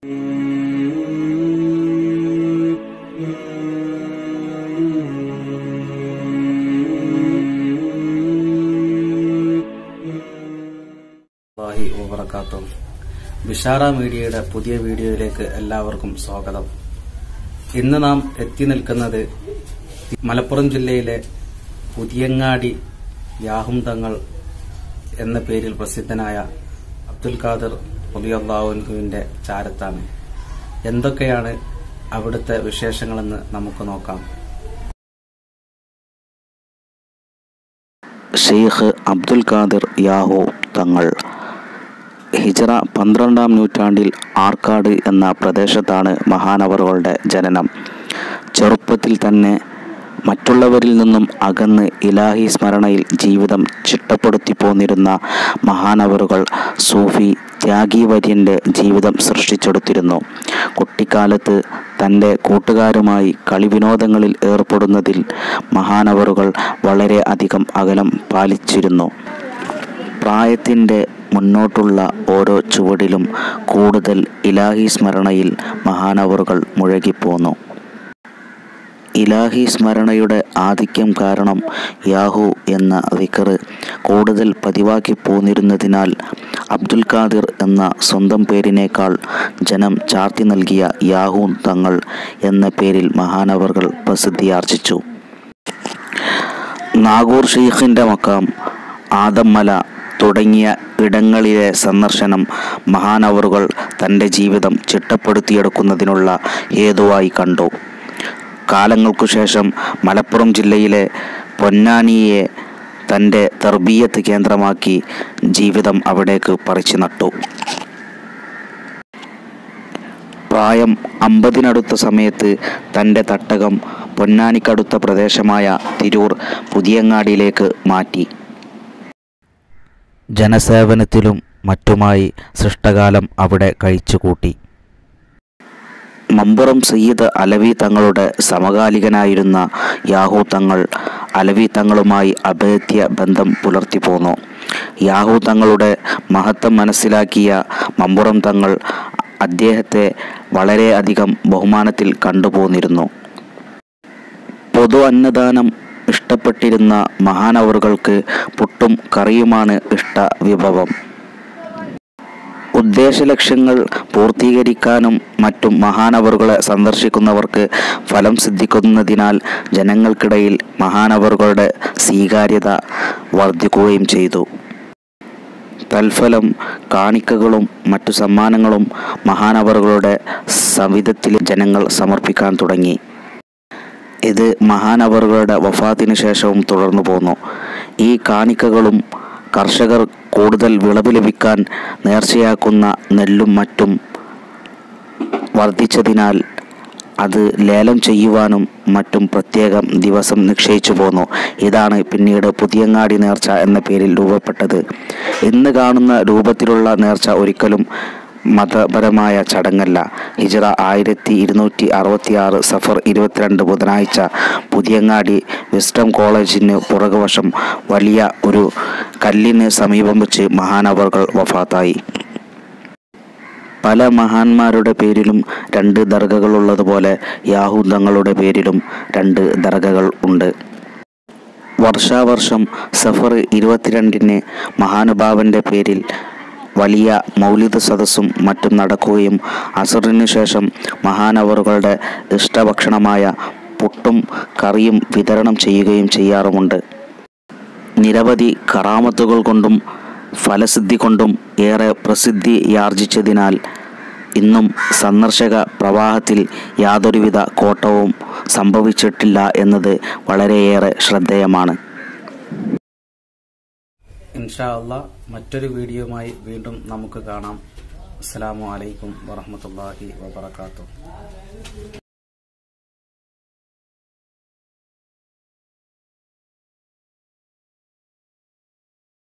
അല്ലാഹി വബറകാത്തു Bishara മീഡിയയുടെ പുതിയ വീഡിയോയിലേക്ക് എല്ലാവർക്കും സ്വാഗതം ഇന്ന് നാം എത്തി നിൽക്കുന്നത് മലപ്പുറം ജില്ലയിലെ പുതിയങ്ങാടി യാഹും തങ്ങൾ എന്ന പേരിൽ പ്രസിദ്ധനായ അബ്ദുൽ ഖാദർ റളിയല്ലാഹുവിന്റെ ചാരത്താണ് എന്തൊക്കെയാണ് അവിടുത്തെ വിശേഷങ്ങളെന്ന് നമുക്ക് നോക്കാം ഷെയ്ഖ് അബ്ദുൽ ഖാദിർ യാഹു തങ്ങൾ ഹിജറ പന്ത്രണ്ടാം നൂറ്റാണ്ടിൽ ആർക്കാട് എന്ന പ്രദേശത്താണ് മഹാനവറുകളുടെ ജനനം ചെറുപ്പത്തിൽ തന്നെ മറ്റുള്ളവരിൽ നിന്നും അകന്ന് ഇലാഹി സ്മരണയിൽ ജീവിതം ചിട്ടപ്പെടുത്തി പോന്നിരുന്ന മഹാനവറുകൾ സൂഫി ത്യാഗീവര്യൻ്റെ ജീവിതം സൃഷ്ടിച്ചെടുത്തിരുന്നു കുട്ടിക്കാലത്ത് തൻ്റെ കൂട്ടുകാരുമായി കളിവിനോദങ്ങളിൽ ഏർപ്പെടുന്നതിൽ മഹാനവറുകൾ വളരെ അധികം അകലം പാലിച്ചിരുന്നു പ്രായത്തിൻ്റെ മുന്നോട്ടുള്ള ഓരോ ചുവടിലും കൂടുതൽ ഇലാഹി സ്മരണയിൽ മഹാനവറുകൾ മുഴകിപ്പോന്നു ഇലാഹി സ്മരണയുടെ ആധിക്യം കാരണം യാഹു എന്ന വിക്കറ് കൂടുതൽ പതിവാക്കി പോന്നിരുന്നതിനാൽ അബ്ദുൽ ഖാദിർ എന്ന സ്വന്തം പേരിനേക്കാൾ ജനം ചാർത്തി നൽകിയ യാഹു തങ്ങൾ എന്ന പേരിൽ മഹാനവറുകൾ പ്രസിദ്ധിയാർജിച്ചു നാഗൂർ ഷെയ്ഖിൻ്റെ മക്കാം ആദമ്മല തുടങ്ങിയ ഇടങ്ങളിലെ സന്ദർശനം മഹാനവറുകൾ തൻ്റെ ജീവിതം ചിട്ടപ്പെടുത്തിയെടുക്കുന്നതിനുള്ള ഹേതുവായി കണ്ടു കാലങ്ങൾക്കു ശേഷം മലപ്പുറം ജില്ലയിലെ പൊന്നാനിയെ തൻ്റെ തർബീയത്ത് കേന്ദ്രമാക്കി ജീവിതം അവിടേക്ക് പറിച്ചു നട്ടു പ്രായം അമ്പതിനടുത്ത സമയത്ത് തൻ്റെ തട്ടകം പൊന്നാനിക്കടുത്ത പ്രദേശമായ തിരൂർ പുതിയങ്ങാടിയിലേക്ക് മാറ്റി ജനസേവനത്തിലും മറ്റുമായി സൃഷ്ടകാലം അവിടെ കഴിച്ചുകൂട്ടി മമ്പുറം സയ്യിദ് അലവി തങ്ങളുടെ സമകാലികനായിരുന്ന യാഹു തങ്ങൾ അലവി തങ്ങളുമായി അഭേദ്യ ബന്ധം പുലർത്തി പോന്നു യാഹു തങ്ങളുടെ മഹത്വം മനസ്സിലാക്കിയ മമ്പുറം തങ്ങൾ അദ്ദേഹത്തെ വളരെയധികം ബഹുമാനത്തിൽ കണ്ടുപോന്നിരുന്നു പൊതു അന്നദാനം ഇഷ്ടപ്പെട്ടിരുന്ന മഹാനവറുകൾക്ക് പുട്ടും കറിയുമാണ് ഇഷ്ട വിഭവം ഉദ്ദേശലക്ഷ്യങ്ങൾ പൂർത്തീകരിക്കാനും മറ്റും മഹാനവറുകളെ സന്ദർശിക്കുന്നവർക്ക് ഫലം സിദ്ധിക്കുന്നതിനാൽ ജനങ്ങൾക്കിടയിൽ മഹാനവറുകളുടെ സ്വീകാര്യത വർദ്ധിക്കുകയും ചെയ്തു തൽഫലം കാണിക്കകളും മറ്റു സമ്മാനങ്ങളും മഹാനവറുകളുടെ സവിധത്തിൽ ജനങ്ങൾ സമർപ്പിക്കാൻ തുടങ്ങി ഇത് മഹാനവറുകളുടെ വഫാത്തിന് ശേഷവും തുടർന്നു പോന്നു ഈ കാണിക്കകളും കർഷകർ കൂടുതൽ വിളവ് ലഭിക്കാൻ നേർച്ചയാക്കുന്ന നെല്ലും മറ്റും വർദ്ധിച്ചതിനാൽ അത് ലേലം ചെയ്യുവാനും മറ്റും പ്രത്യേകം ദിവസം നിശ്ചയിച്ചു പോന്നു ഇതാണ് പിന്നീട് പുതിയങ്ങാടി നേർച്ച എന്ന പേരിൽ രൂപപ്പെട്ടത് ഇന്ന് കാണുന്ന രൂപത്തിലുള്ള നേർച്ച ഒരിക്കലും മതപരമായ ചടങ്ങല്ല ഹിജറ ആയിരത്തി ഇരുന്നൂറ്റി അറുപത്തി ആറ് സഫർ ഇരുപത്തിരണ്ട് ബുധനാഴ്ച പുതിയങ്ങാടി വിസ്റ്റം കോളേജിന് പുറകുവശം വലിയ ഒരു കല്ലിന് സമീപം വെച്ച് മഹാനവറുകൾ വഫാത്തായി പല മഹാന്മാരുടെ പേരിലും രണ്ട് ദർഗകളുള്ളതുപോലെ യാഹു തങ്ങളുടെ പേരിലും രണ്ട് ദർഗകൾ ഉണ്ട് വർഷാവർഷം സഫർ ഇരുപത്തിരണ്ടിന് മഹാനുഭാവന്റെ പേരിൽ വലിയ മൗലിക സദസ്സും മറ്റും നടക്കുകയും അസറിനു ശേഷം മഹാനവറുകളുടെ ഇഷ്ടഭക്ഷണമായ പുട്ടും കറിയും വിതരണം ചെയ്യുകയും ചെയ്യാറുമുണ്ട് നിരവധി കറാമത്തുകൾ കൊണ്ടും ഫലസിദ്ധി കൊണ്ടും ഏറെ പ്രസിദ്ധിയാർജിച്ചതിനാൽ ഇന്നും സന്ദർശക പ്രവാഹത്തിൽ യാതൊരുവിധ കോട്ടവും സംഭവിച്ചിട്ടില്ല എന്നത് വളരെയേറെ ശ്രദ്ധേയമാണ് ഇൻഷാ അല്ലാ മറ്റൊരു വീഡിയോയുമായി വീണ്ടും നമുക്ക് കാണാം അസ്സലാമു അലൈക്കും വറഹ്മത്തുള്ളാഹി വബറകാതുഹു